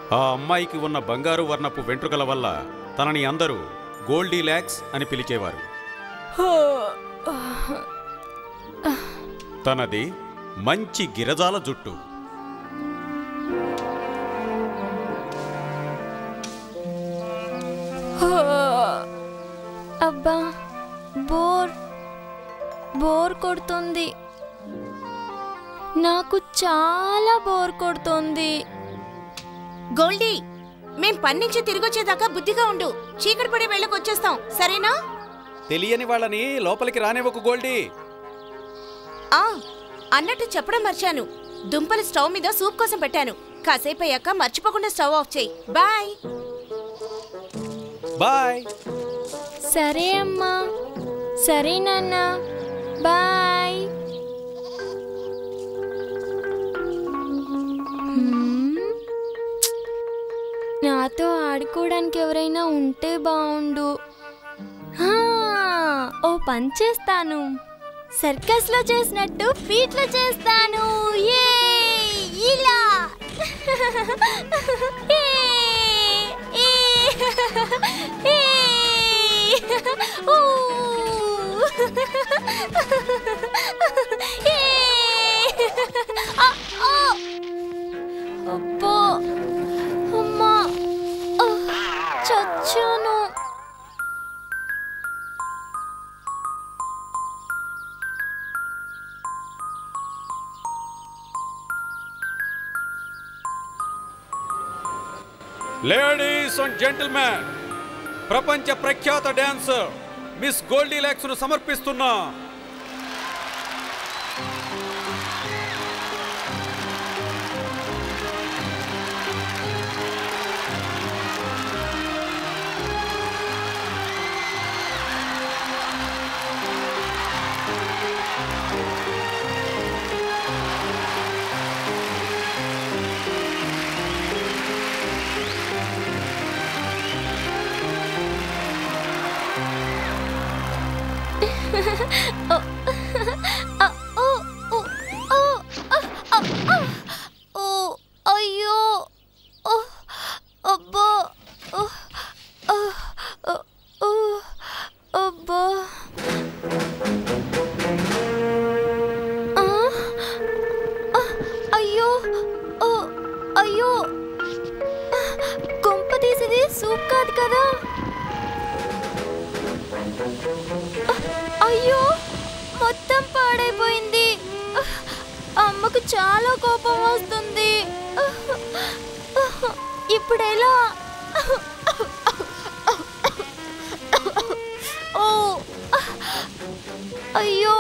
ఆ అమ్మాయికి ఉన్న బంగారు వర్ణపు వెంట్రుకల వల్ల తనని అందరూ గోల్డీ ల్యాక్స్ అని పిలిచేవారు తనది మంచి గిరజాల జుట్టు అబ్బా బోర్ బోర్ కొడుతుంది నాకు చాలా బోర్ కొడుతుంది గోల్డీ మేం పని నుంచి తిరిగొచ్చేదాకా బుద్ధిగా ఉండు చీకటి పడే వేళకు వచ్చేస్తాం సరేనా తెలియని వాళ్ళని లోపలికి రానివ్వకు గోల్డీ ఆ అన్నట్టు చెప్పడం మర్చాను దుంపలు స్టవ్ మీద సూప్ కోసం పెట్టాను కాసేపు అయ్యాక మర్చిపోకుండా స్టవ్ ఆఫ్ చేయి బాయ్ బాయ్ సరే అమ్మా సరే నాన్న బాయ్ హ్మ్. నాతో ఆడుకోవడానికి ఎవరైనా ఉంటే బాగుండు హా, ఓ పని చేస్తాను సర్కస్లో చేసినట్టు ఫీట్లో చేస్తాను ఏ ఇలా ఏ, ఏ, ఏ, ఊ. ఏ, ఆ, ఆ. అబ్బో అమ్మా ఆ, చచ్చాను లేడీస్ అండ్ జెంటిల్మెన్ ప్రపంచ ప్రఖ్యాత డాన్సర్ మిస్ గోల్డీ ల్యాక్స్ ను సమర్పిస్తున్నా ఆ, ఓ, ఓ, ఓ, ఆ, ఆ, ఆ. ఓ, అయ్యో ఓ, అబ్బా ఓ, ఆ, ఓ, ఓ, అబ్బా ఆ, ఆ, అయ్యో ఓ, అయ్యో కొంప తీసేది సూప్ కాదు కదా అయ్యో మొత్తం పాడైపోయింది అమ్మకు చాలా కోపం వస్తుంది ఇప్పుడు ఎలా ఓ అయ్యో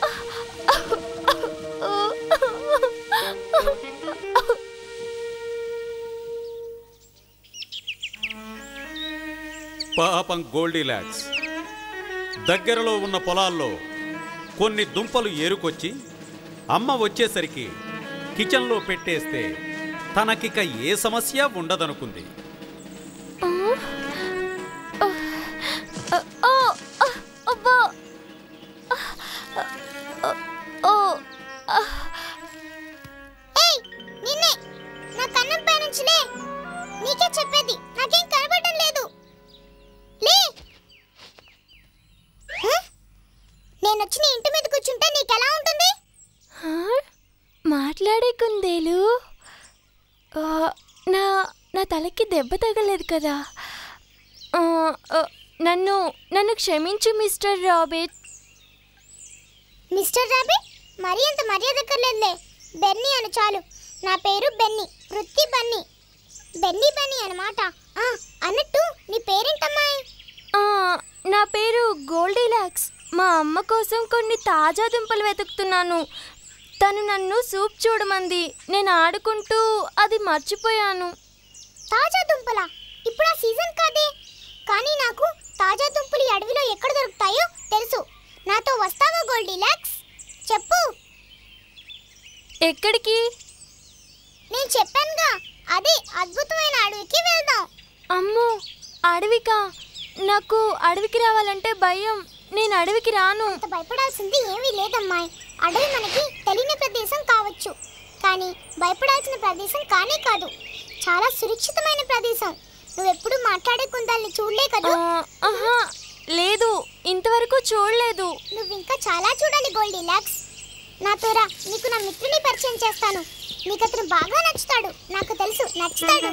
పాపం గోల్డీ ల్యాక్స్ దగ్గరలో ఉన్న పొలాల్లో కొన్ని దుంపలు ఏరుకొచ్చి అమ్మ వచ్చేసరికి కిచెన్లో పెట్టేస్తే తనకిక ఏ సమస్య ఉండదనుకుంది ఓ అబ్బా ఓ ఏయ్ నిన్నే నా కన్నం పై నుంచి లే నీకే చెప్పేది నాకేం కనబడడం లేదు లే హ? నేను వచ్చి నీ ఇంటి మీద కూర్చుంటే నీకెలా ఉంటుంది హా? మాట్లాడే కుందేలు ఆ, నా నా తలకి దెబ్బ తగలేదు కదా ఆ, ఆ, నన్ను నన్ను క్షమించు మిస్టర్ రాబిట్ మిస్టర్ రాబిట్ మరీ అంత మర్యాద అక్కర్లేదులే బెన్నీ అను చాలు నా పేరు బెన్నీ వృత్తి బన్నీ బెన్నీ బన్నీ అన్నమాట ఆ, అన్నట్టు నీ పేరేంటమ్మాయి ఆ, నా పేరు గోల్డీలాక్స్ మా అమ్మ కోసం కొన్ని తాజా దుంపలు వెతుకుతున్నాను తను నన్ను సూప్ చూడమంది నేను ఆడుకుంటూ అది మర్చిపోయాను తాజా దుంపలా ఇప్పుడు ఆ సీజన్ కాదే కానీ నాకు తాజా దుంపలు ఈ అడవిలో ఎక్కడ దొరుకుతాయో తెలుసు నాతో వస్తావా గోల్డీలాక్స్ చెప్పు ఎక్కడికి నేను చెప్పానుగా అదే అద్భుతమైన అడవికి వెళ్దాం అమ్మో అడవికా నాకు అడవికి రావాలంటే భయం నేను అడవికి రాను అంత భయపడాల్సింది ఏమీ లేదమ్మాయి అడవి మనకి తెలియని ప్రదేశం కావచ్చు కానీ భయపడాల్సిన ప్రదేశం కానే కాదు చాలా సురక్షితమైన ప్రదేశం నువ్వెప్పుడు మాట్లాడే కుందాల్ని చూడలే కదా ఆ, ఆహా లేదు ఇంతవరకు చూడలేదు నువ్వు ఇంకా చాలా చూడాలి గోల్డీ లాక్స్ నాతో రా నీకు నా మిత్రుని పరిచయం చేస్తాను నీకు అతను బాగా నచ్చుతాడు నాకు తెలుసు నచ్చుతాడు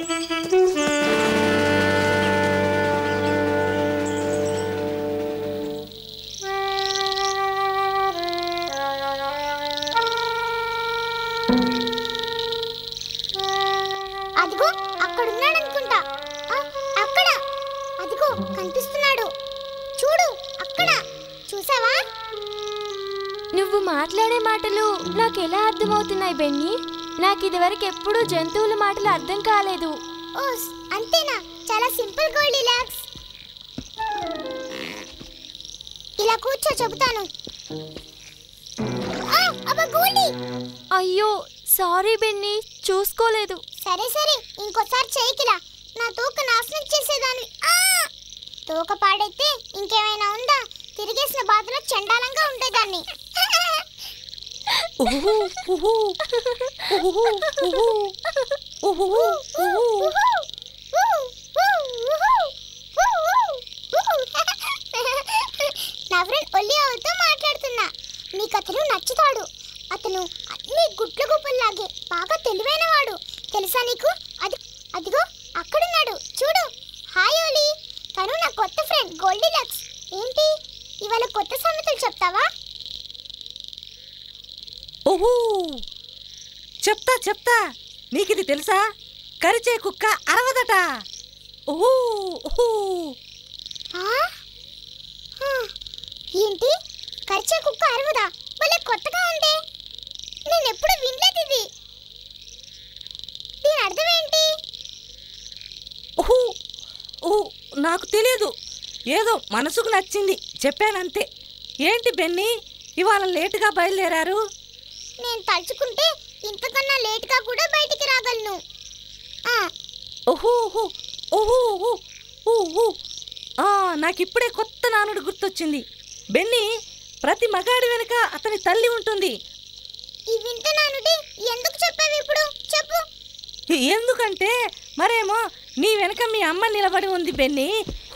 అదిగో అక్కడున్నాడు అనుకుంటా ఆ, అక్కడ అదిగో కనిపిస్తున్నాడు చూడు అక్కడ చూసావా నువ్వు మాట్లాడే మాటలు నాకు ఎలా అర్థమవుతున్నాయి బెన్నీ నాకు ఇదివరకు ఎప్పుడూ జంతువుల మాటలు అర్థం కాలేదు ఓస్ అంతేనా చాలా సింపుల్ గోల్డీ లాక్స్ ఇలా కూర్చో చెబుతాను ఆ, అబ్బా గోల్డీ అయ్యో సారీ బెన్నీ చూసుకోలేదు సరే సరే ఇంకోసారి చేయకిలా నా తోక నాశనం చేసేదాన్ని ఆ! తోక పాడైతే ఇంకేమైనా ఉందా తిరిగేసిన బాధలో చండాలంగా ఉండేదాన్ని ఉహు, ఉహు, ఉహు, ఉహు, ఉహు, ఉహు. నా ఫ్రెండ్ ఒలియావుతో మాట్లాడుతున్నా మీకు అతను నచ్చుతాడు అతను అన్ని గుడ్ల గుప్పల్లాగే బాగా తెలివైన వాడు తెలుసా నీకు అది అదిగో అక్కడున్నాడు చూడు హాయ్ ఓలి తను నా కొత్త ఫ్రెండ్ గోల్డీ లక్స్ ఏంటి ఇవాళ కొత్త సంగతులు చెప్తావా ఉహు. చెప్తా చెప్తా నీకిది తెలుసా కరిచే కుక్క అరవదట ఉహు, ఉహు. ఆ? ఆ, ఏంటి కరిచే కుక్క అరవదా భలే కొత్తగా ఉంది నేను ఎప్పుడు వినలేదు ఇది దీని అర్థం ఏంటి ఉహు, ఉహు. నాకు తెలియదు ఏదో మనసుకు నచ్చింది చెప్పానంతే ఏంటి బెన్నీ ఇవాళ లేటుగా బయలుదేరారు నేను తలుచుకుంటే ఇంతకన్నా లేట్గా కూడా బయటికి రాగలను ఆ, ఓహో ఓహో ఓహో ఓహో ఓహో ఆ, నాకిప్పుడే కొత్త నానుడు గుర్తొచ్చింది బెన్నీ ప్రతి మగాడి వెనుక అతని తల్లి ఉంటుంది ఈ వింటున్నానుటి ఎందుకు చెప్పావు ఇప్పుడు చెప్పు ఎందుకంటే మరేమో నీ వెనక మీ అమ్మ నిలబడి ఉంది బెన్నీ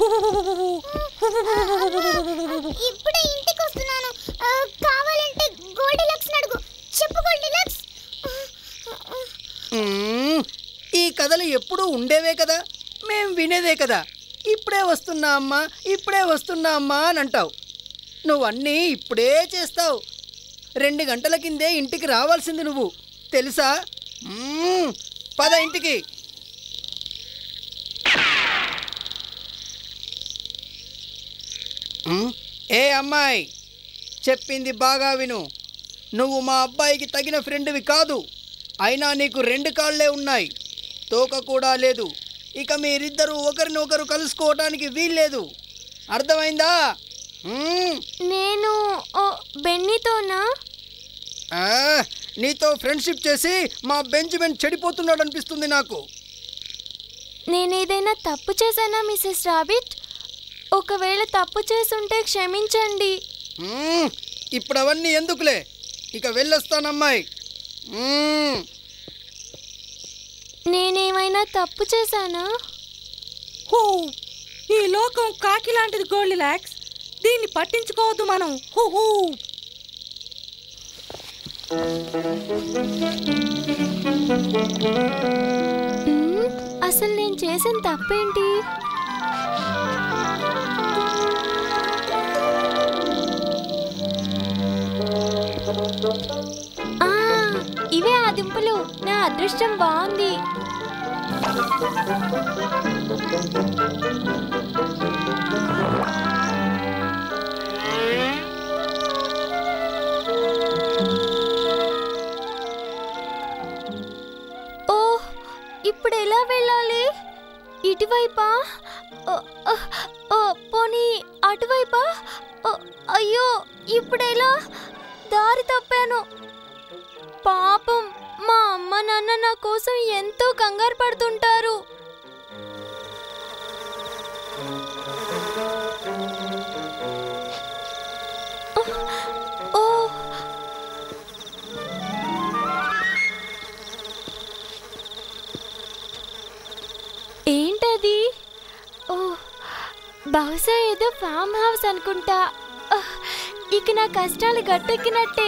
ఇప్పుడే ఇంటికి వస్తున్నాను ఆ, కావాలంటే గోల్డీ లక్స్ అడుగు చెప్పు గోల్డీ లక్స్ మ్మ్. ఈ కథలు ఎప్పుడూ ఉండేవే కదా మేం వినేదే కదా ఇప్పుడే వస్తున్నా అమ్మా ఇప్పుడే వస్తున్నా అమ్మా అని అంటావు నువ్వన్నీ ఇప్పుడే చేస్తావు రెండు గంటల కిందే ఇంటికి రావాల్సింది నువ్వు తెలుసా మ్మ్. పద ఇంటికి మ్మ్. ఏ అమ్మాయి చెప్పింది బాగా విను నువ్వు మా అబ్బాయికి తగిన ఫ్రెండ్వి కాదు అయినా నీకు రెండు కాళ్ళే ఉన్నాయి తోక కూడా లేదు ఇక మీరిద్దరూ ఒకరినొకరు కలుసుకోవటానికి వీల్లేదు అర్థమైందా మ్మ్. నేను ఓ బెన్నీతోనా ఆ, నీతో ఫ్రెండ్షిప్ చేసి మా బెంచమిన్ చెడిపోతున్నాడు అనిపిస్తుంది నాకు నేనేదైనా తప్పు చేశానా మిసెస్ రాబిట్ ఒకవేళ తప్పు చేసుంటే క్షమించండి మ్మ్. ఇప్పుడు అవన్నీ ఎందుకులే ఇక వెళ్ళొస్తానమ్మాయి మ్మ్. నేనేమైనా తప్పు చేశానా హూ ఈ లోకం కాకి లాంటిది గోల్డ్ లాక్స్ దీన్ని పట్టించుకోవద్దు మనం హూ హూ మ్మ్, అసలు నేను చేసిన తప్పేంటి ఆ, ఇవే ఆ దింపులు నా అదృష్టం బాగుంది ఓ ఇప్పుడు ఎలా వెళ్ళాలి ఇటువైపా ఓ, ఓ, ఓ, పోనీ అటువైపా ఓ, అయ్యో ఇప్పుడు ఎలా దారి తప్పాను పాపం మా అమ్మ నాన్న నా కోసం ఎంతో కంగారు పడుతుంటారు ఓ బహుశా ఏదో ఫామ్ హౌస్ అనుకుంటా ఆహ్, ఇక నా కష్టాలు గట్టెక్కినట్టే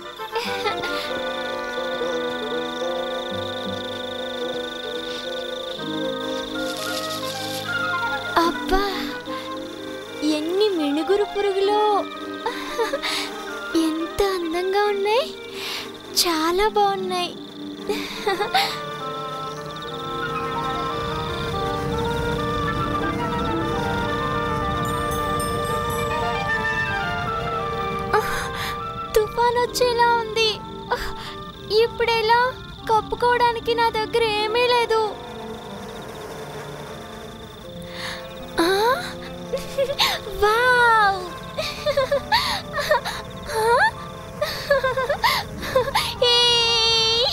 అబ్బా ఎన్ని మిణుగురు పురుగులో ఎంత అందంగా ఉన్నాయి చాలా బాగున్నాయి తుఫాన్ వచ్చేలా ఉంది ఇప్పుడెలా కప్పుకోవడానికి నా దగ్గర ఏమీ లేదు ఆ? వావ్ ఆ? ఏయ్!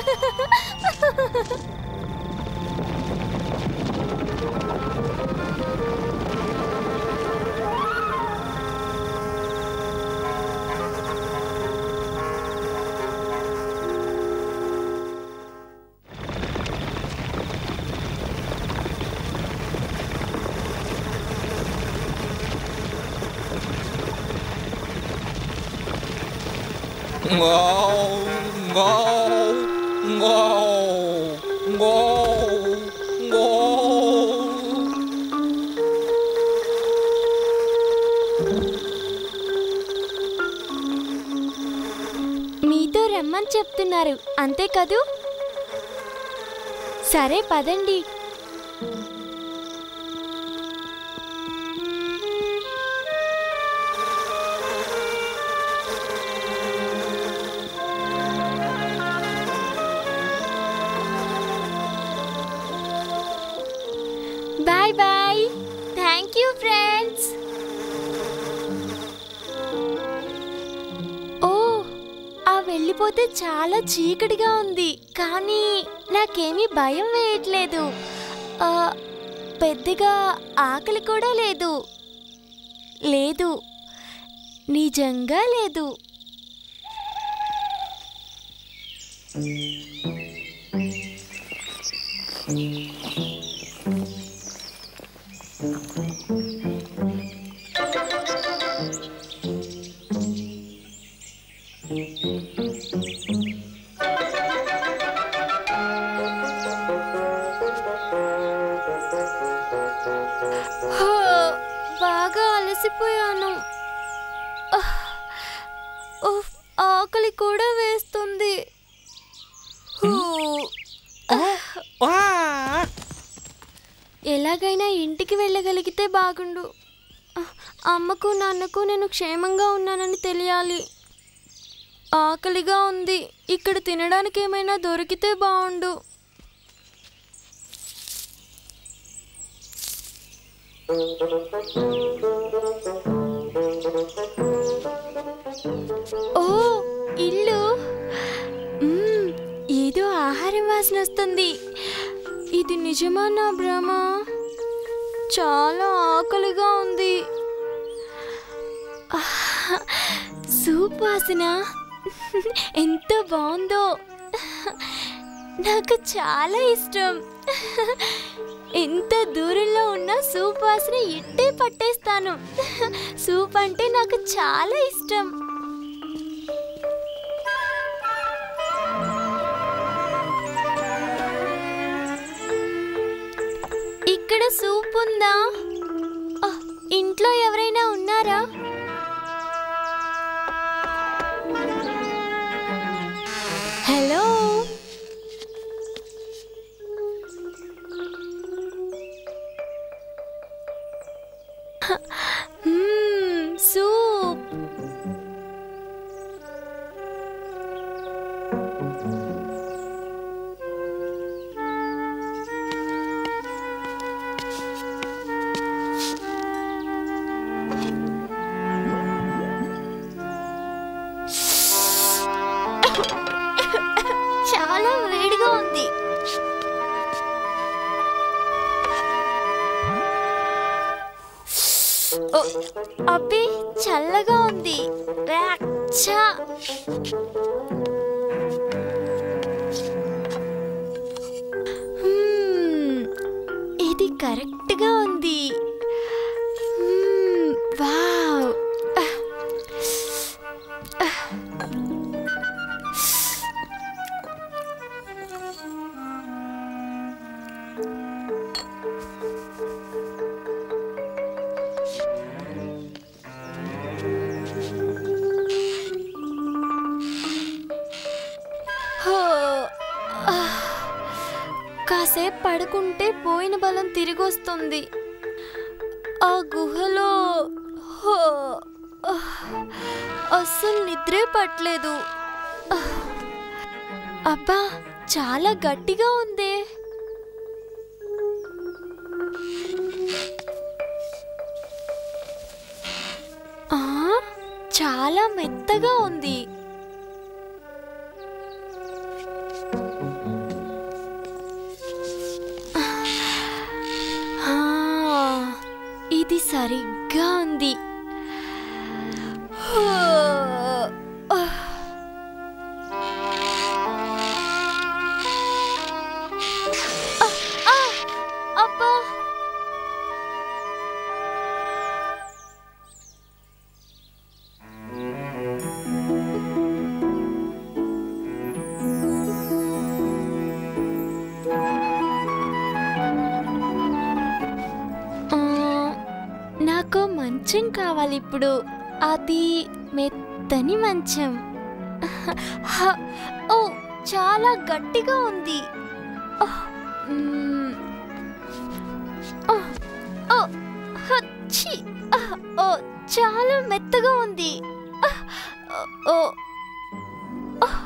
Ngô, ngô, ngô, ngô, ngô. మీతో రమ్మని చెప్తున్నారు అంతే కదూ సరే పదండి bye bye thank you friends ఓ ఆ వెళ్ళిపోతే చాలా చీకటిగా ఉంది కానీ నాకేమీ భయం వేయట్లేదు ఆ, పెద్దగా ఆకలి కూడా లేదు లేదు నిజంగా లేదు హో, బాగా అలసిపోయాను ఆహ్, ఉఫ్, ఆకలి కూడా వేస్తుంది హూ, వా! ఎలాగైనా ఇంటికి వెళ్ళగలిగితే బాగుండు ఆహ్, అమ్మకు నాన్నకు నేను క్షేమంగా ఉన్నానని తెలియాలి ఆకలిగా ఉంది ఇక్కడ తినడానికి ఏమైనా దొరికితే బాగుండు ఓ ఇల్లు మ్మ్, ఏదో ఆహారం వాసన వస్తుంది ఇది నిజమా నా భ్రమ చాలా ఆకలిగా ఉంది ఆహ్, సూప్ వాసన ఎంత బాగుందో నాకు చాలా ఇష్టం ఎంత దూరంలో ఉన్న సూప్ వాసన ఇట్టే పట్టేస్తాను సూప్ అంటే నాకు చాలా ఇష్టం ఇక్కడ సూప్ ఉందా ఆ, ఇంట్లో ఎవరైనా ఉన్నారా హలో మ్మ్, సూప్ చాలా వేడిగా ఉంది ఓ, అబ్బే చల్లగా ఉంది వ్యాక్, ఛా. హ్మ్, ఇది కరెక్ట్గా ఉంది పడుకుంటే పోయిన బలం తిరిగి వస్తుంది ఆ గుహలో హో, అస్సలు నిద్రే పట్టలేదు అబ్బా చాలా గట్టిగా ఉందే ఆ, చాలా మెత్తగా ఉంది ఆ, ఇది సరిగ్గా ఉంది హో, ఆ. ఆ, అబ్బా ఆ, నాకు మంచం కావాలి ఇప్పుడు అది మెత్తని మంచం హ, ఓ చాలా గట్టిగా ఉంది ఆహ్, మ్మ్. ఆ, ఓ, హచ్చి. ఆహ్, ఓ చాలా మెత్తగా ఉంది ఆహ్, ఓ ఆహ్.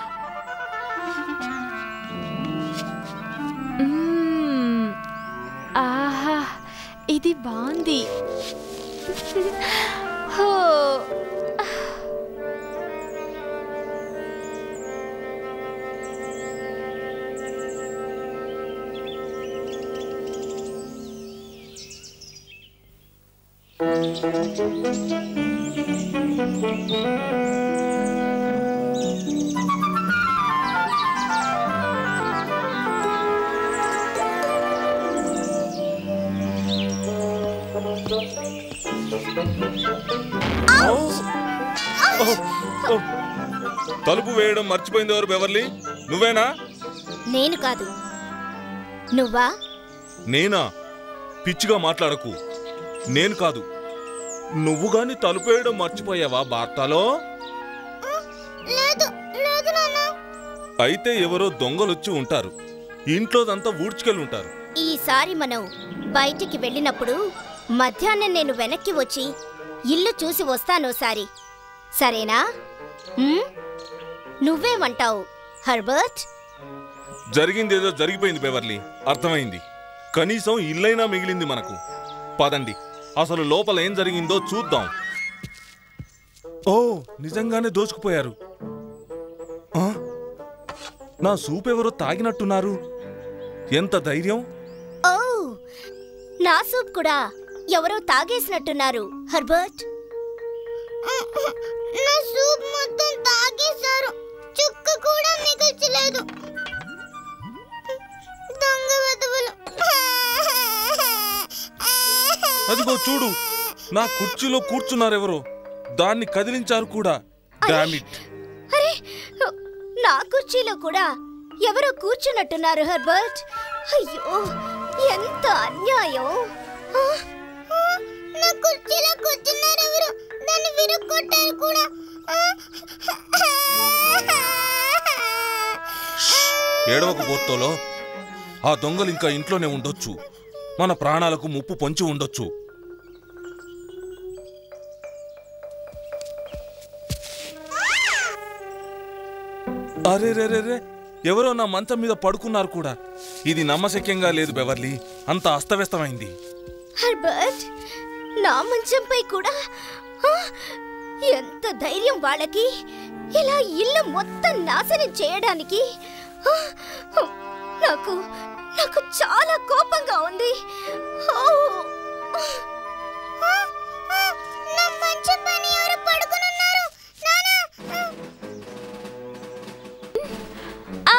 మ్మ్. ఆహా ఇది బాగుంది హో తలుపు వేయడం మర్చిపోయింది ఎవరు బెవర్లీ నువ్వేనా నేను కాదు నువ్వా నేనా పిచ్చిగా మాట్లాడకు నేను కాదు నువ్వు గాని తలుపు వేయడం మర్చిపోయావా వార్తలో లేదు లేదు నాన్న అయితే ఎవరో దొంగలొచ్చి ఉంటారు ఇంట్లోదంతా ఊడ్చుకెళ్ళి ఉంటారు ఈసారి మనం బయటికి వెళ్ళినప్పుడు మధ్యాహ్నం నేను వెనక్కి వచ్చి ఇల్లు చూసి వస్తానోసారి సరేనా ఉమ్? నువ్వేమంటావు హర్బర్ట్ జరిగిందేదో జరిగిపోయింది బెవర్లీ అర్థమైంది కనీసం ఇల్లైనా మిగిలింది మనకు పదండి అసలు లోపల ఏం జరిగిందో చూద్దాం ఓ నిజంగానే దోచుకుపోయారు ఆ? నా సూప్ ఎవరో తాగినట్టున్నారు ఎంత ధైర్యం ఓ నా సూప్ కూడా ఎవరో తాగేసినట్టున్నారు హర్బర్ట్ నా సూప్ మొత్తం తాగేశారు చుక్క కూడా మిగల్చలేదు దొంగ వెధవలు అదిగో చూడు నా కుర్చీలో కూర్చున్నారెవరో దాన్ని కదిలించారు కూడా డామిట్ అరే నా కుర్చీలో కూడా ఎవరో కూర్చున్నట్టున్నారు హర్బర్ట్ అయ్యో ఎంత అన్యాయం ఆ, ఆ, నా కుర్చీలో కూర్చున్నారు ఎవరు దాన్ని విరగొట్టారు కూడా ఆ, ఏడవకు బోర్తోలో ఆ దొంగలు ఇంకా ఇంట్లోనే ఉండొచ్చు మన ప్రాణాలకు ముప్పు పొంచి ఉండొచ్చు అరే రే రే రే ఎవరో నా మంచం మీద పడుకున్నారు కూడా ఇది నమ్మశక్యంగా లేదు బెవర్లీ అంత అస్తవ్యస్తమైంది హర్బర్ట్ నా మంచంపై కూడా ఆ, ఎంత ధైర్యం వాళ్ళకి ఇలా ఇల్లు మొత్తం నాశనం చేయడానికి ఆ, నాకు నాకు చాలా కోపంగా ఉంది ఓ! నా మంచం పైన ఎవరు పడుకుని ఉన్నారు ఆ!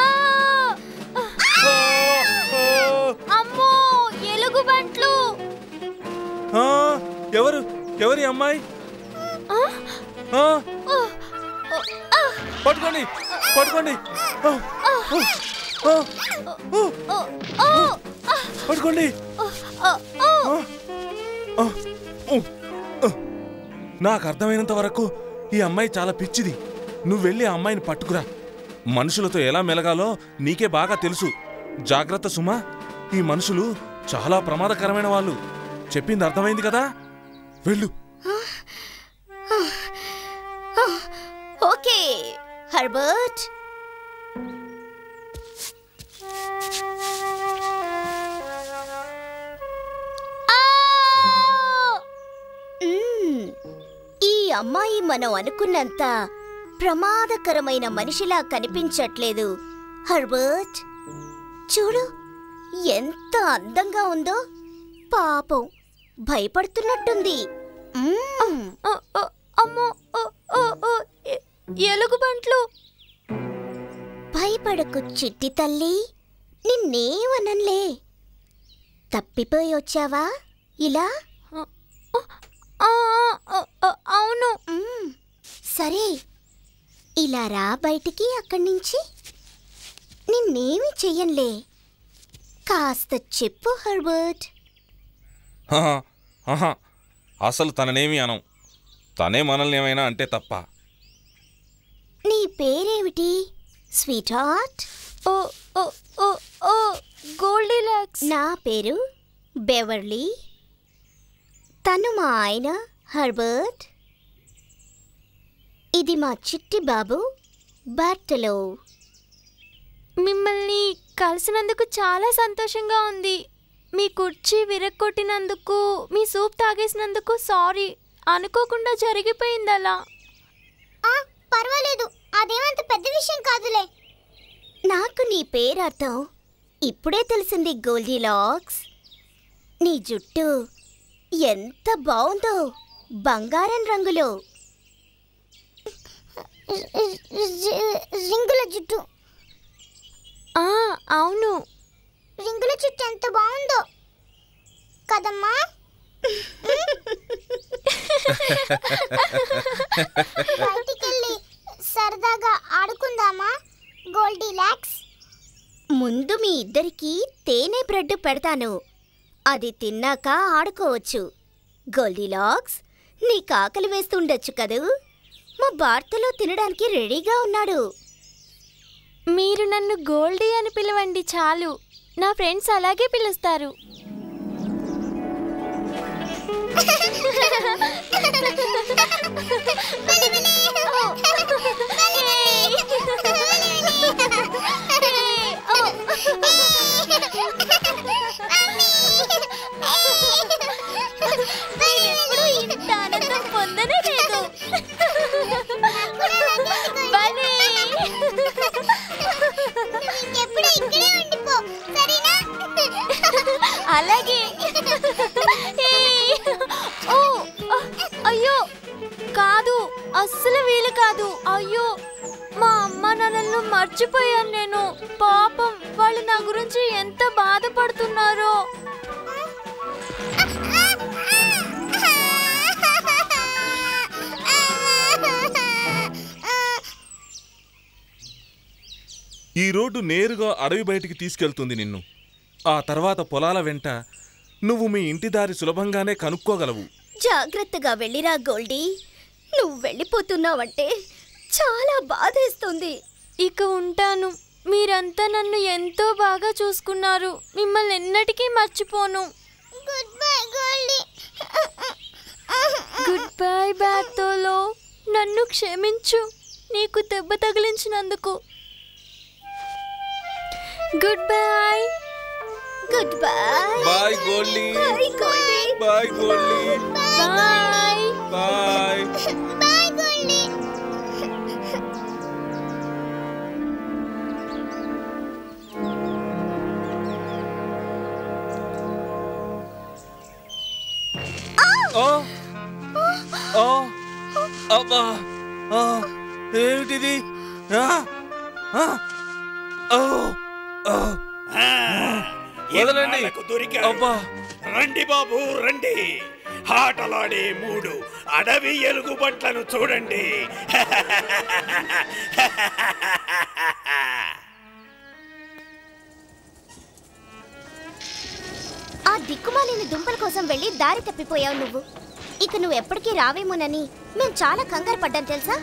అమ్మో ఎలుగుబంట్లు ఆ, ఎవరు ఎవరి అమ్మాయి ఆ, పట్టుకోండి పట్టుకోండి ఆ, ఆ, ఆ, ఓ, ఓ, పట్టుకోండి ఓ, ఓ, ఓ. ఆ, ఊ, ఆ. నాకు అర్థమైనంత వరకు ఈ అమ్మాయి చాలా పిచ్చిది నువ్వు వెళ్ళి ఆ అమ్మాయిని పట్టుకురా మనుషులతో ఎలా మెలగాలో నీకే బాగా తెలుసు జాగ్రత్త సుమా ఈ మనుషులు చాలా ప్రమాదకరమైన వాళ్ళు చెప్పింది అర్థమైంది కదా వెళ్ళు ఓకే హర్బర్ట్ మ్మ్. ఈ అమ్మాయి మనం అనుకున్నంత ప్రమాదకరమైన మనిషిలా కనిపించట్లేదు హర్బర్ట్ చూడు ఎంత అందంగా ఉందో పాపం భయపడుతున్నట్టుంది మ్మ్. ఆ, ఆ, అమ్మో ఆ, ఆ, ఆ, ఎ- ఎలుగుబంట్లు భయపడకు చిట్టి తల్లి నిన్నేమనలే తప్పిపోయి వచ్చావా ఇలా ఆ, ఆ, ఆ, ఆ, అవును మ్మ్. సరే ఇలా రా బయటికి అక్కడి నుంచి నిన్నేమి చెయ్యనులే కాస్త చెప్పు హర్బర్ట్ ఆహా, ఆహా. అసలు తననేమి అనం తనే మనల్ని ఏమైనా అంటే తప్ప నీ పేరేమిటి స్వీట్ హార్ట్ ఓ ఓ ఓ ఓ గోల్డీ లాక్స్ నా పేరు బెవర్లీ తను మా ఆయన హర్బర్ట్ ఇది మా చిట్టి బాబు బార్టలో మిమ్మల్ని కలిసినందుకు చాలా సంతోషంగా ఉంది మీ కుర్చీ విరక్కొట్టినందుకు మీ సూప్ తాగేసినందుకు సారీ అనుకోకుండా జరిగిపోయింది అలా ఆ, పర్వాలేదు అదేమంత పెద్ద విషయం కాదులే నాకు నీ పేరర్థం ఇప్పుడే తెలిసింది గోల్డీ లాక్స్ నీ జుట్టు ఎంత బాగుందో బంగారం రంగులో రి- రి- రింగుల జుట్టు ఆ, అవును రింగుల జుట్టు ఎంత బాగుందో కదమ్మా బయటికెళ్ళి సరదాగా ఆడుకుందామా గోల్డీ లాక్స్ ముందు మీ ఇద్దరికి తేనె బ్రెడ్ పెడతాను అది తిన్నాక ఆడుకోవచ్చు గోల్డీలాక్స్ నీ కాకలి వేస్తుండొచ్చు కదూ మా భార్తలో తినడానికి రెడీగా ఉన్నాడు మీరు నన్ను గోల్డీ అని పిలవండి చాలు నా ఫ్రెండ్స్ అలాగే పిలుస్తారు నేనెప్పుడూ ఇంత ఆనందం పొందనే లేదు భలే. ఎప్పుడు ఇక్కడే ఉండిపో సరేనా అలాగే ఏయ్! ఓ ఆ, అయ్యో కాదు అస్సలు వీలు కాదు అయ్యో మా అమ్మ నాన్నలను మర్చిపోయాను నేను పాపం వాళ్ళు నా గురించి ఎంత బాధపడుతున్నారో ఈ రోడ్డు నేరుగా అడవి బయటికి తీసుకెళ్తుంది నిన్ను ఆ తర్వాత పొలాల వెంట నువ్వు మీ ఇంటి దారి సులభంగానే కనుక్కోగలవు జాగ్రత్తగా వెళ్ళిరా గోల్డీ నువ్వు వెళ్ళిపోతున్నావంటే చాలా బాధేస్తుంది ఇక ఉంటాను మీరంతా నన్ను ఎంతో బాగా చూసుకున్నారు మిమ్మల్ని ఎన్నటికీ మర్చిపోను goodbye Goldie goodbye బ్యాతోలో నన్ను క్షమించు నీకు దెబ్బ తగిలించినందుకు goodbye goodbye bye Goldie bye Goldie bye Goldie bye bye bye Goldie ఆ! ఆ! అబ్బా ఆ! ఏమిటిది ఆ! ఆ! ఓ! ఆ! వదలండి ఇన్నాళ్లకు దొరికారు. అబ్బా రండి బాబు రండి ఆటలాడే మూడు అడవి ఎలుగుబంట్లను చూడండి ఆ దిక్కుమాలిన దుంపల కోసం వెళ్ళి దారి తప్పిపోయావు నువ్వు ఇక నువ్వు ఎప్పటికీ రావేమోనని మేము చాలా కంగారు పడ్డాం తెలుసా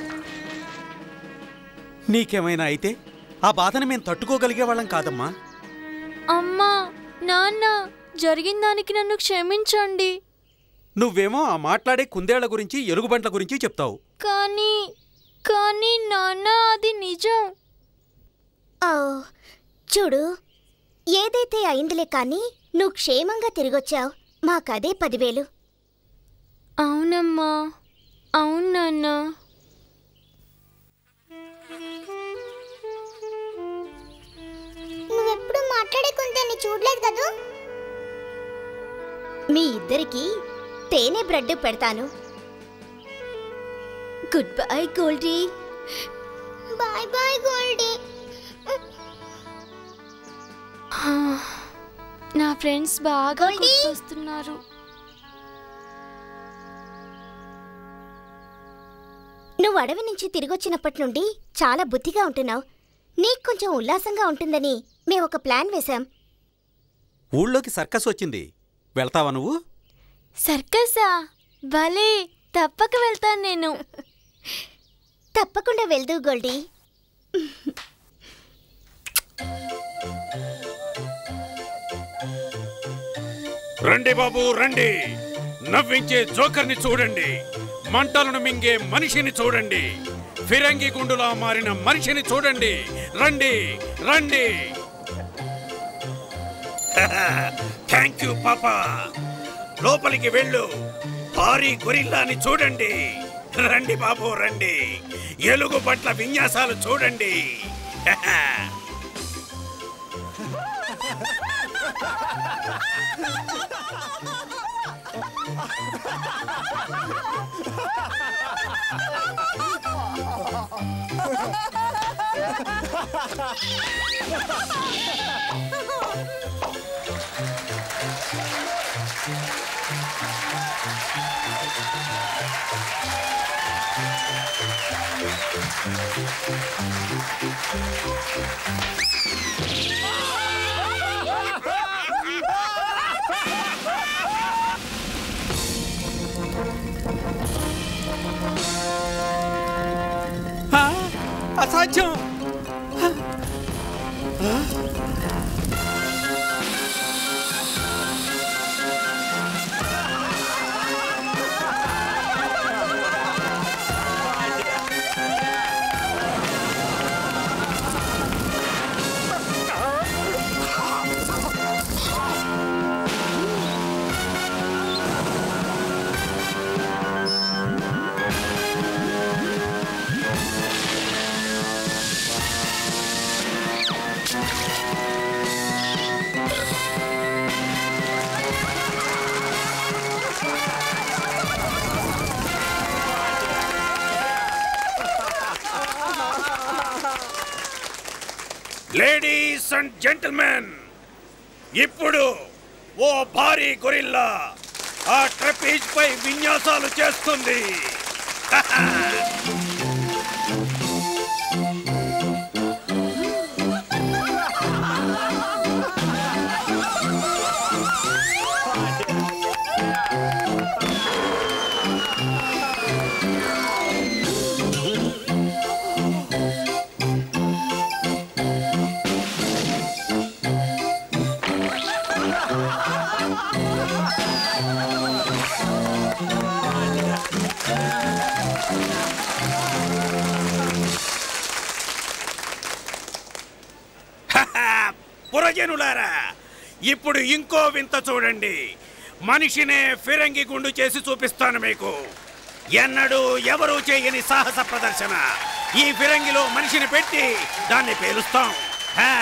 నీకేమైనా అయితే ఆ బాధను మేము తట్టుకోగలిగే వాళ్ళం కాదమ్మా అమ్మా నాన్న జరిగిన దానికి నన్ను క్షమించండి నువ్వేమో ఆ మాట్లాడే కుందేళ్ల గురించి ఎలుగుబంట్ల గురించి చెప్తావు కానీ కానీ నాన్న అది నిజం ఓ చూడు ఏదైతే అయిందిలే కానీ నువ్వు క్షేమంగా తిరిగొచ్చావు మాకదే పదివేలు అవునమ్మా అవును నాన్న నువ్వెప్పుడు మాట్లాడే కుందేని చూడలేదు కదూ మీ ఇద్దరికి తేనె బ్రెడ్ పెడతాను goodbye Goldie bye bye Goldie హా, నా ఫ్రెండ్స్ బాగా గోల్డీ! గుర్తొస్తున్నారు నువ్వు అడవి నుంచి తిరిగొచ్చినప్పటి నుండి చాలా బుద్ధిగా ఉంటున్నావు నీకు కొంచెం ఉల్లాసంగా ఉంటుందని మేము ఒక ప్లాన్ వేశాం ఊళ్ళోకి సర్కస్ వచ్చింది వెళ్తావా నువ్వు సర్కసా భలే తప్పక వెళ్తాను నేను తప్పకుండా వెళ్దు గోల్డీ రండి బాబు రండి నవ్వించే జోకర్ని చూడండి మంటలను మింగే మనిషిని చూడండి ఫిరంగి గుండులా మారిన మనిషిని చూడండి రండి రండి థ్యాంక్ యూ పాపా లోపలికి వెళ్ళు భారీ గొరిల్లాని చూడండి రండి బాబు రండి ఎలుగు పట్ల విన్యాసాలు చూడండి ఆ, అసాధ్యం లేడీస్ అండ్ జెంటిల్మెన్ ఇప్పుడు ఓ భారీ గొరిల్లా ఆ ట్రపీజ్ పై విన్యాసాలు చేస్తుంది పురజనులారా ఇప్పుడు ఇంకో వింత చూడండి మనిషినే ఫిరంగి గుండు చేసి చూపిస్తాను మీకు ఎన్నడూ ఎవరూ చేయని సాహస ప్రదర్శన ఈ ఫిరంగిలో మనిషిని పెట్టి దాన్ని పేలుస్తాం హా!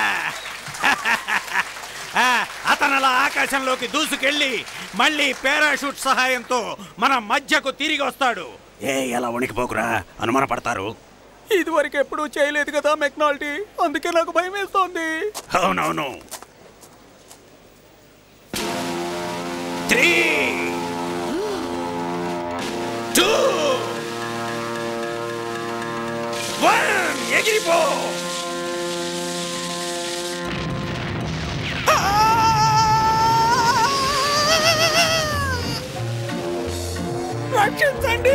ఆ, అతనలా ఆకాశంలోకి దూసుకెళ్ళి మళ్ళీ పారాషూట్ సహాయంతో మన మధ్యకు తిరిగి వస్తాడు ఏ ఎలా వణికిపోకురా అనుమానపడతారు ఇదివరకు ఎప్పుడూ చేయలేదు కదా మెక్నాల్టీ అందుకే నాకు భయం వేస్తోంది అవునవును త్రీ టూ వన్ ఎగిరిపో రక్షించండి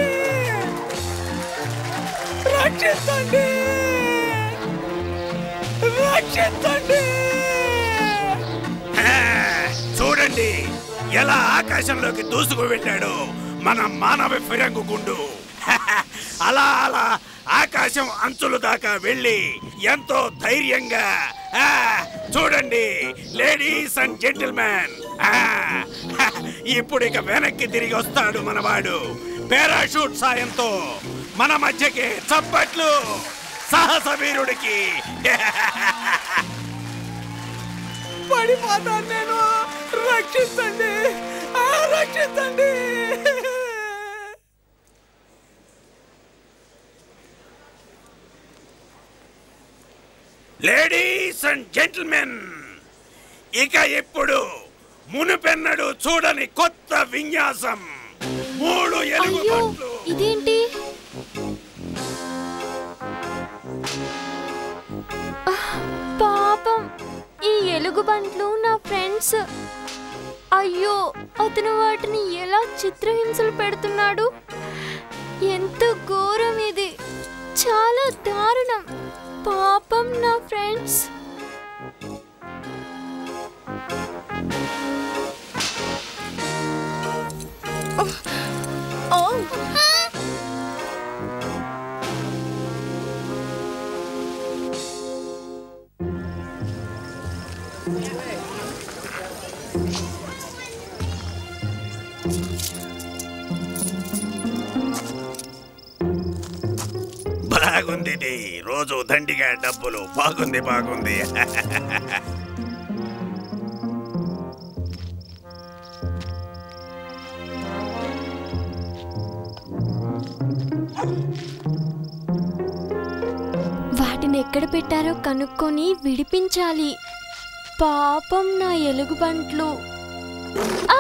రక్షించండి రక్షించండి చూడండి ఎలా ఆకాశంలోకి దూసుకు వెళ్ళాడు మన మానవ ఫిరంగు గుండు అలా అలా ఆకాశం అంచుల దాకా వెళ్ళి ఎంతో ధైర్యంగా ఆ, చూడండి లేడీస్ అండ్ జెంటిల్మెన్ ఇప్పుడు ఇక వెనక్కి తిరిగి వస్తాడు మనవాడు పారాషూట్ సాయంతో మన మధ్యకి చప్పట్లు సాహస వీరుడికి పడిపోతాను నేను రక్షించండి ఆ, రక్షించండి లేడీస్ అండ్ జెంటిల్మెన్ ఇక ఇప్పుడు మునుపెన్నడు చూడని కొత్త విన్యాసం మూడు అయ్యో ఎలుగుబంట్లు ఇదేంటి ఆహ్, పాపం ఈ ఎలుగుబంట్లు నా ఫ్రెండ్స్ అయ్యో అతను వాటిని ఎలా చిత్రహింసలు పెడుతున్నాడు ఎంత ఘోరం ఇది చాలా దారుణం పాపం నా ఫ్రెండ్స్ ఓ బాగుంది ఇది. రోజు దండిగా డబ్బులు బాగుంది బాగుంది వాటిని ఎక్కడ పెట్టారో కనుక్కొని విడిపించాలి పాపం నా ఎలుగుబంట్లు ఆ!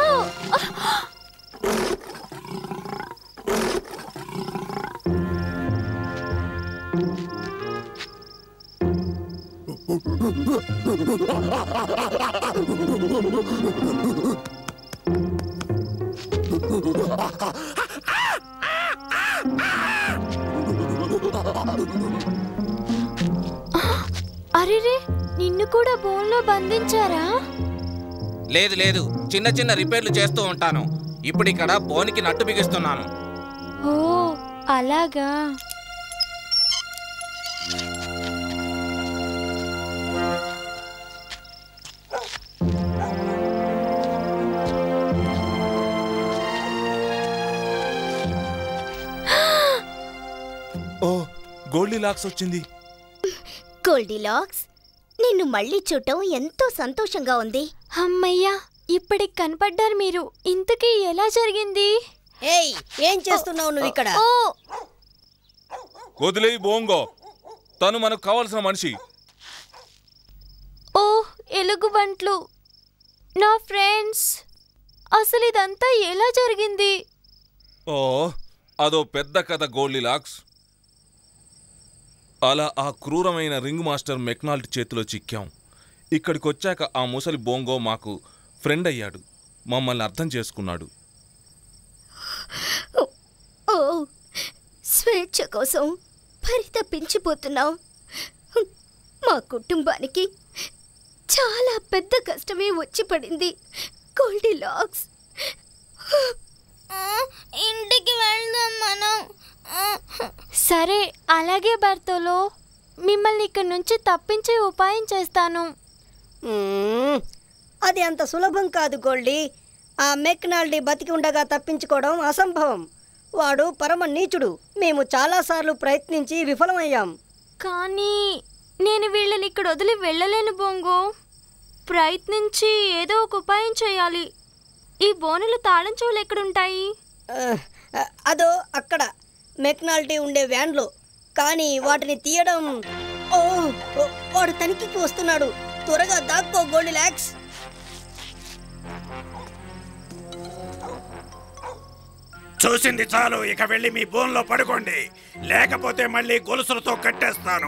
అరెరే నిన్ను కూడా బోన్లో బంధించారా లేదు లేదు చిన్న చిన్న రిపేర్లు చేస్తూ ఉంటాను ఇప్పుడు ఇక్కడ బోనికి నట్టు బిగిస్తున్నాను ఓ అలాగా ఓ గోల్డీ లాక్స్ వచ్చింది గోల్డీలాక్స్ నిన్ను మళ్ళీ చూడటం ఎంతో సంతోషంగా ఉంది అమ్మయ్యా ఇప్పటికి కనపడ్డారు మీరు ఇంతకీ ఎలా జరిగింది ఏయ్ ఏం చేస్తున్నావు నువ్వు ఇక్కడ ఓ వదిలేయి బోంగో తను మనకు కావాల్సిన మనిషి ఓ ఎలుగుబంట్లు నా ఫ్రెండ్స్ అసలు ఇదంతా ఎలా జరిగింది ఓ అదో పెద్ద కథ గోల్డీ లాక్స్ అలా ఆ క్రూరమైన రింగ్ మాస్టర్ మెక్నాల్ట్ చేతిలో చిక్కాం ఇక్కడికి వచ్చాక ఆ ముసలి బోంగో మాకు ఫ్రెండ్ అయ్యాడు మమ్మల్ని అర్థం చేసుకున్నాడు ఓ స్వేచ్ఛ కోసం పరితపించిపోతున్నాం మా కుటుంబానికి చాలా పెద్ద కష్టమే వచ్చి పడింది గోల్డీలాక్స్ ఇంటికి వెళ్దాం మనం సరే అలాగే భర్తలో మిమ్మల్ని ఇక్కడి నుంచి తప్పించే ఉపాయం చేస్తాను మ్మ్. అది అంత సులభం కాదు గోల్డీ ఆ మెక్నాల్డీ బతికి ఉండగా తప్పించుకోవడం అసంభవం వాడు పరమ నీచుడు మేము చాలాసార్లు ప్రయత్నించి విఫలమయ్యాం కానీ నేను వీళ్ళని ఇక్కడ వదిలి వెళ్ళలేను బొంగు ప్రయత్నించి ఏదో ఒక ఉపాయం చేయాలి ఈ బోనులు తాళం చెవులు ఎక్కడుంటాయి ఆ, అదో అక్కడ మెక్నాల్టీ ఉండే వ్యాన్లో కానీ వాటిని తీయడం ఓ ఓ, వాడు తనిఖీకి వస్తున్నాడు త్వరగా దాక్కో గోల్డీ లాక్స్ చూసింది చాలు ఇక వెళ్ళి మీ బోన్లో పడుకోండి లేకపోతే మళ్ళీ గొలుసులతో కట్టేస్తాను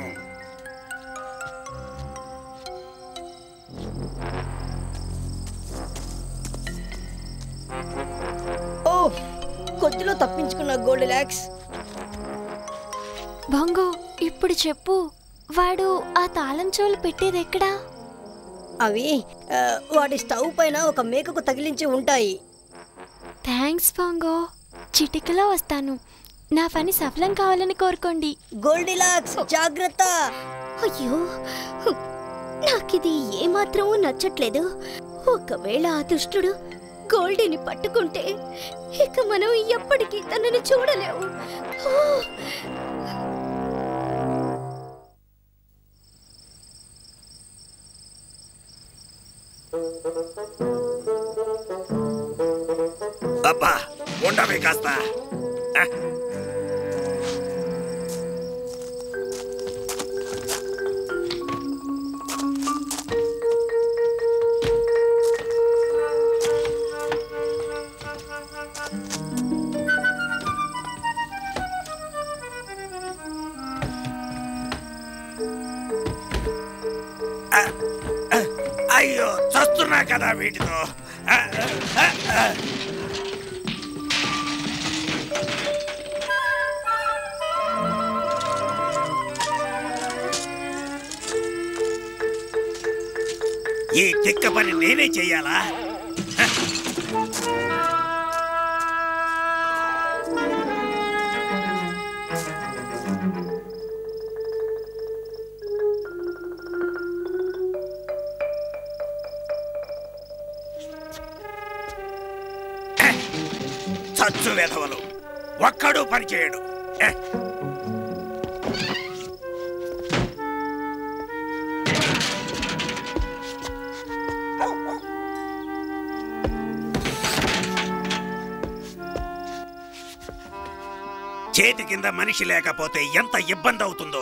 ఓ కొద్దిలో తప్పించుకున్న గోల్డీ లాక్స్ బొంగు ఇప్పుడు చెప్పు వాడు ఆ తాళం చెవులు పెట్టేది ఎక్కడా అవి ఆ, వాటి స్టవ్ పైన ఒక మేకకు తగిలించి ఉంటాయి థ్యాంక్స్ బాంగో చిటికలో వస్తాను నా పని సఫలం కావాలని కోరుకోండి గోల్డిలాక్స్ జాగ్రత్త అయ్యో నాకిది ఏమాత్రం నచ్చట్లేదు ఒకవేళ ఆ దుష్టుడు గోల్డీని పట్టుకుంటే ఇక మనం ఎప్పటికీ తనని చూడలేము ఓ! అబ్బా ఉండవే కాస్త ఆ, ఆ, ఆ, అయ్యో చస్తున్నా కదా వీటితో ఆ, ఆ, ఆ, ఆ. ఈ తిక్క పని నేనే చెయ్యాలా చచ్చు వెధవలు ఒక్కడూ పని చేయడు ఏ, చేతి కింద మనిషి లేకపోతే ఎంత ఇబ్బంది అవుతుందో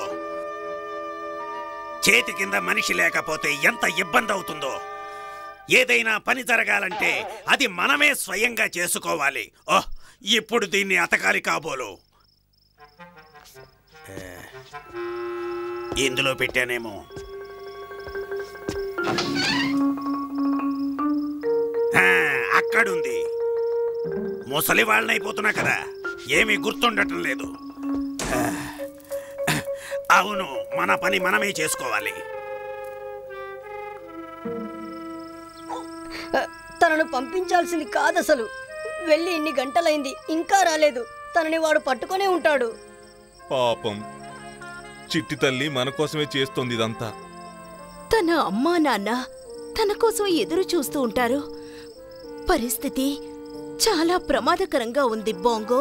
చేతి కింద మనిషి లేకపోతే ఎంత ఇబ్బంది అవుతుందో ఏదైనా పని జరగాలంటే అది మనమే స్వయంగా చేసుకోవాలి ఓహ్ ఇప్పుడు దీన్ని అతకాలి కాబోలు ఏ, ఇందులో పెట్టానేమో ఆ, అక్కడుంది ముసలి వాళ్ళనైపోతున్నా కదా ఏమీ గుర్తుండటం లేదు ఆ, అవును మన పని మనమే చేసుకోవాలి ఆ, తనను పంపించాల్సింది కాదసలు వెళ్ళి ఇన్ని గంటలైంది ఇంకా రాలేదు తనని వాడు పట్టుకొనే ఉంటాడు పాపం చిట్టి తల్లి మన కోసమే చేస్తోంది ఇదంతా తన అమ్మా నాన్న తన కోసం ఎదురు చూస్తూ ఉంటారు పరిస్థితి చాలా ప్రమాదకరంగా ఉంది బోంగో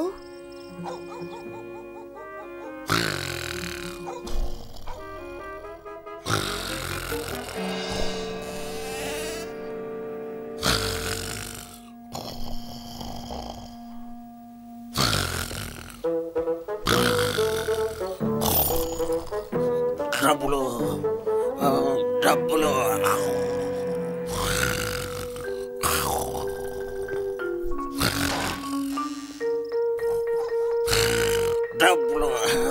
డబ్బులు ఆ, డబ్బులు డబ్బులు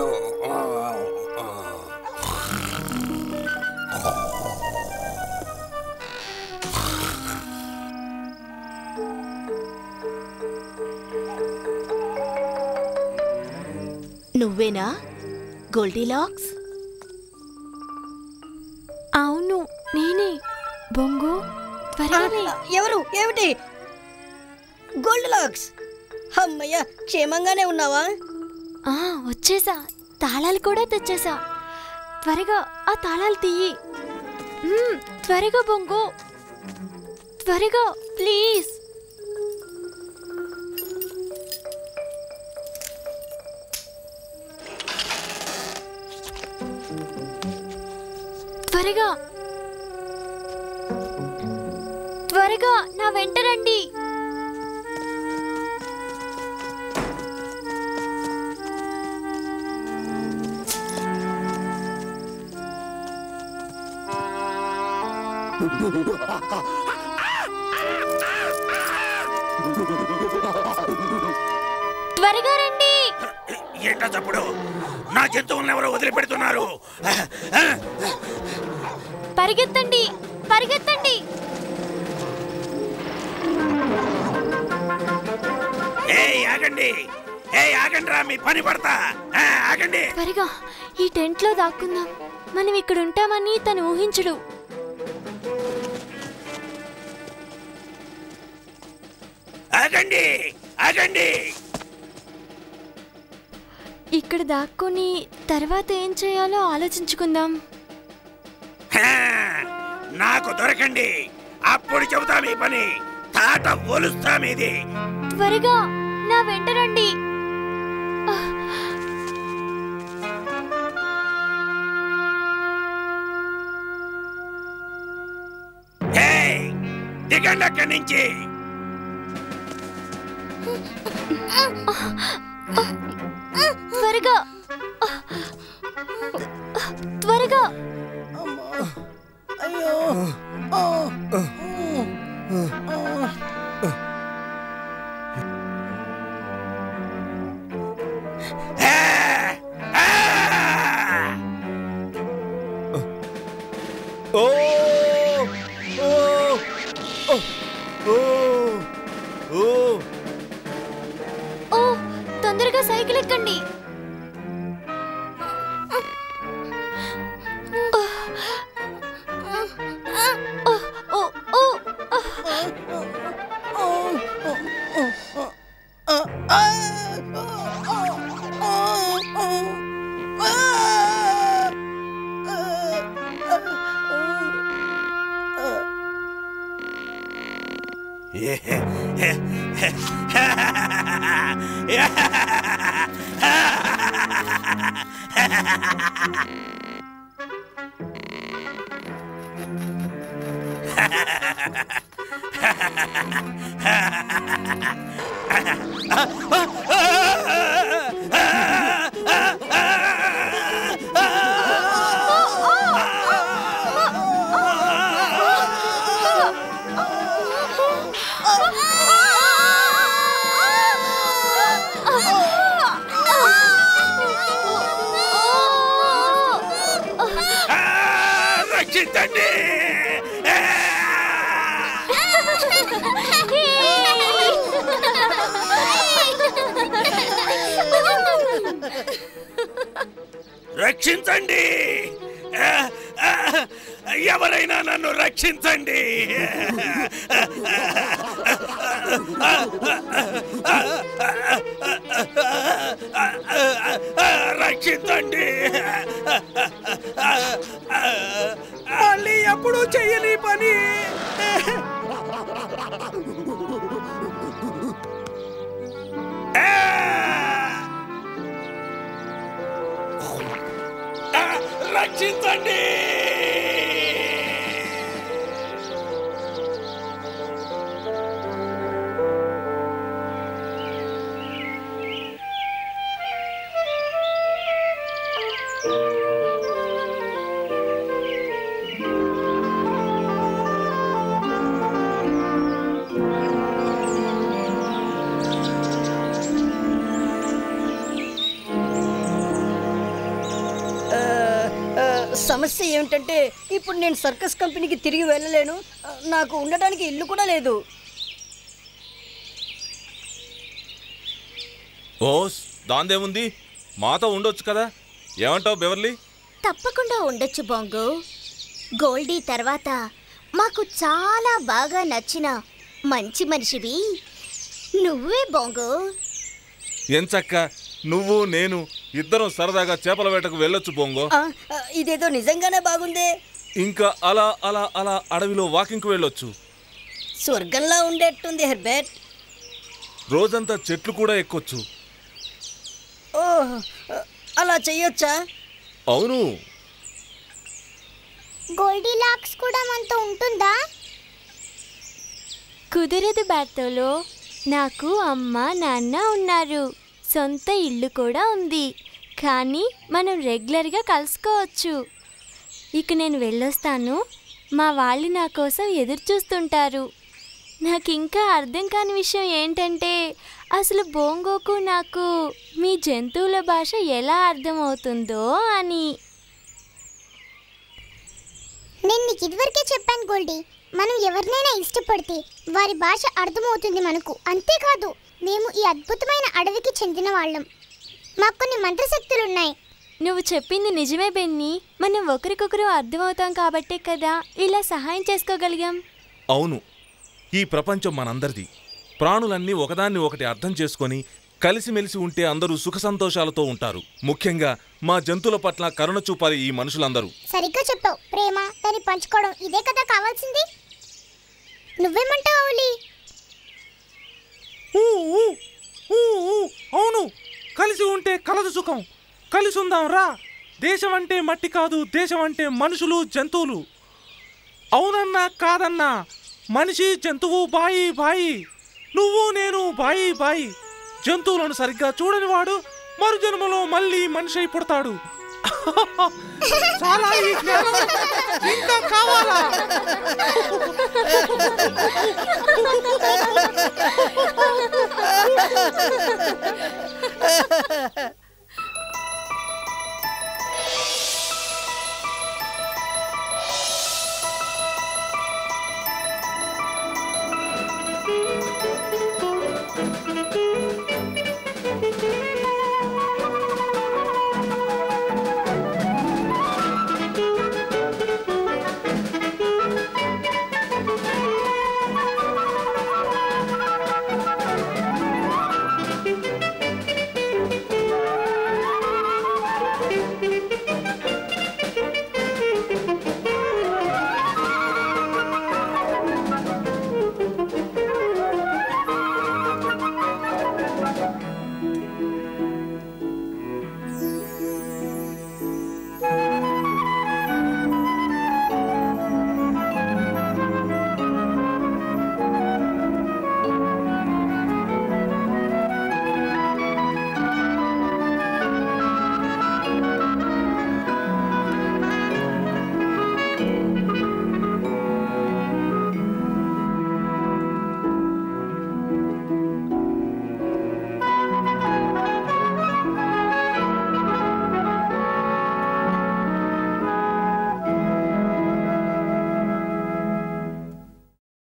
నువ్వేనా గోల్డీలాక్స్ అవును నేనే బొంగు త్వరగా లే. ఎవరు ఏమిటి గోల్డిలాక్స్ అమ్మయ్య క్షేమంగానే ఉన్నావా ఆ వచ్చేసా తాళాలు కూడా తెచ్చేసా త్వరగా ఆ తాళాలు తీయి మ్మ్, త్వరగా బొంగు త్వరగా ప్లీజ్ త్వరగా త్వరగా నా వెంట రండి త్వరగా రండి ఏంటో చప్పుడు నా జంతువులను ఎవరో వదిలిపెడుతున్నారు పరిగెత్తండి పరిగెత్తండి ఏ ఆగండి ఏ ఆగండి రా మీ పని పడతా ఆ, ఆగండి త్వరగా ఈ టెంట్లో దాక్కుందాం మనం ఇక్కడ ఉంటామని తను ఊహించడు ఆగండి ఆగండి ఇక్కడ దాక్కుని తర్వాత ఏం చేయాలో ఆలోచించుకుందాం హా, నాకు దొరకండి అప్పుడు చెబుతాం ఈ పని తాట ఒలుస్తాం ఇది త్వరగా నా వెంట రండి హే దిగండి అక్కడి నుంచి త్వరగా త్వరగా హే, ఆ! ఓ ఓ ఓ ఓ ఓ ఓ తొందరగా సైకిల్ ఎక్కండి ఓ, ఓ, ఓ, ఆ, రక్షించండి ఆ! రక్షించండి ఆ, ఆ, ఎవరైనా నన్ను రక్షించండి రక్షించండి మళ్ళీ ఎప్పుడు చెయ్యని పని ఆ, రక్షించండి ఆ, ఆ, సమస్య ఏమిటంటే ఇప్పుడు నేను సర్కస్ కంపెనీకి తిరిగి వెళ్ళలేను ఆ, నాకు ఉండడానికి ఇల్లు కూడా లేదు ఓస్ దాందేముంది మాతో ఉండొచ్చు కదా ఏమంటావు బెవర్లీ తప్పకుండా ఉండొచ్చు బొంగు గోల్డీ తర్వాత మాకు చాలా బాగా నచ్చిన మంచి మనిషివి నువ్వే బొంగు ఎంచక్క నువ్వు నేను ఇద్దరం సరదాగా చేపల వేటకు వెళ్ళొచ్చు బొంగో ఆ, ఆ, ఇదేదో నిజంగానే బాగుందే ఇంకా అలా అలా అలా అడవిలో వాకింగ్కి వెళ్ళొచ్చు స్వర్గంలా ఉండేట్టుంది హెర్బెట్ రోజంతా చెట్లు కూడా ఎక్కొచ్చు ఓ అలా చెయ్యొచ్చా అవును గోల్డీ లాక్స్ కూడా మనతో ఉంటుందా కుదరదు బార్తోలో నాకు అమ్మ నాన్న ఉన్నారు సొంత ఇల్లు కూడా ఉంది కానీ మనం రెగ్యులర్గా కలుసుకోవచ్చు ఇక నేను వెళ్ళొస్తాను మా వాళ్ళు నా కోసం ఎదురు చూస్తుంటారు నాకు ఇంకా అర్థం కాని విషయం ఏంటంటే అసలు బోంగోకు నాకు మీ జంతువుల భాష ఎలా అర్థమవుతుందో అని నేను నీకు ఇదివరకే చెప్పాను గోల్డీ మనం ఎవరినైనా ఇష్టపడితే వారి భాష అర్థమవుతుంది మనకు అంతేకాదు మేము ఈ అద్భుతమైన అడవికి చెందిన వాళ్ళం మాకు కొన్ని మంత్రశక్తులు ఉన్నాయి నువ్వు చెప్పింది నిజమే బెన్ని మనం ఒకరికొకరు అర్థమవుతాం కాబట్టే కదా ఇలా సహాయం చేసుకోగలిగాం అవును ఈ ప్రపంచం మనందరిది ప్రాణులన్నీ ఒకదాన్ని ఒకటి అర్థం చేసుకొని కలిసిమెలిసి ఉంటే అందరూ సుఖ సంతోషాలతో ఉంటారు ముఖ్యంగా మా జంతువుల పట్ల కరుణ చూపాలి ఈ మనుషులందరూ సరిగ్గా చెప్పావు ప్రేమ దాన్ని పంచుకోవడం ఇదే కదా కావాల్సింది నువ్వేమంటావు అవులి ఊ, ఊ, ఊ, ఊ. అవును కలిసి ఉంటే కలదు సుఖం కలిసి ఉందాం రా దేశం అంటే మట్టి కాదు దేశం అంటే మనుషులు జంతువులు అవునన్నా కాదన్నా మనిషి జంతువు బాయి బాయి నువ్వు నేను బాయి బాయి జంతువులను సరిగ్గా చూడని వాడు మరు జన్మలో మళ్ళీ మనిషి అయి పుడతాడు చాలా ఈ జ్ఞానం ఇంకా కావాలా